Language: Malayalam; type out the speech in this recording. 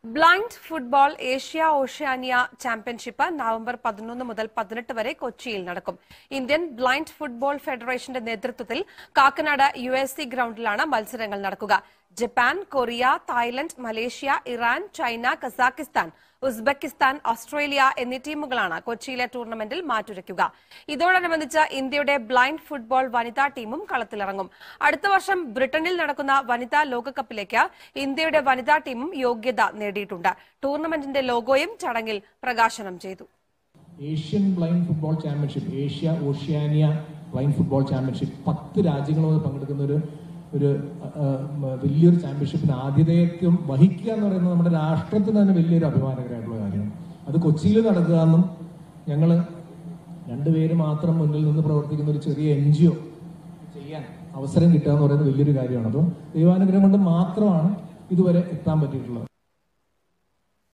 blind football Asia Oceania championship November പതിനൊന്ന് മുതൽ പതിനെട്ട് വരെ കൊച്ചിയിൽ നടക്കും ഇന്ത്യൻ ബ്ലൈൻഡ് ഫുട്ബോൾ ഫെഡറേഷന്റെ നേതൃത്വത്തിൽ കാക്കനാട് യു എസ് സി ഗ്രൌണ്ടിലാണ് മത്സരങ്ങൾ നടക്കുക Japan Korea Thailand Malaysia Iran China Kazakhstan Uzbekistan Australia എന്നീ ടീമുകളാണ് കൊച്ചിയിലെ ടൂർണമെന്റിൽ മാറ്റുരയ്ക്കുക ഇതോടനുബന്ധിച്ച് ഇന്ത്യയുടെ ബ്ലൈൻഡ് ഫുട്ബോൾ വനിതാ ടീമും കളത്തിലിറങ്ങും അടുത്ത വർഷം ബ്രിട്ടനിൽ നടക്കുന്ന വനിതാ ലോകകപ്പിലേക്ക് ഇന്ത്യയുടെ വനിതാ ടീമും യോഗ്യത നേടിയിട്ടുണ്ട് ടൂർണമെന്റിന്റെ ലോഗോയും ചടങ്ങിൽ പ്രകാശനം ചെയ്തു Asian blind football championship Asia Oceania blind football championship പത്ത് രാജ്യങ്ങളോട് പങ്കെടുക്കുന്ന ഒരു ഒരു ആ, ആ, വലിയൊരു ചാമ്പ്യൻഷിപ്പിന് ആതിഥേയത്വം വഹിക്കുക എന്ന് പറയുന്നത് നമ്മുടെ രാഷ്ട്രത്തിന് തന്നെ വലിയൊരു അഭിമാനകരമായിട്ടുള്ള കാര്യമാണ് അത് കൊച്ചിയിൽ നടക്കുക എന്നും ഞങ്ങൾ രണ്ടുപേര് മാത്രം മുന്നിൽ നിന്ന് പ്രവർത്തിക്കുന്ന ഒരു ചെറിയ എൻ ജി ഒ ചെയ്യാൻ അവസരം കിട്ടുക എന്ന് പറയുന്നത് വലിയൊരു കാര്യമാണ് അതും ദൈവാനുഗ്രഹം കൊണ്ട് മാത്രമാണ് ഇതുവരെ എത്താൻ പറ്റിയിട്ടുള്ളത്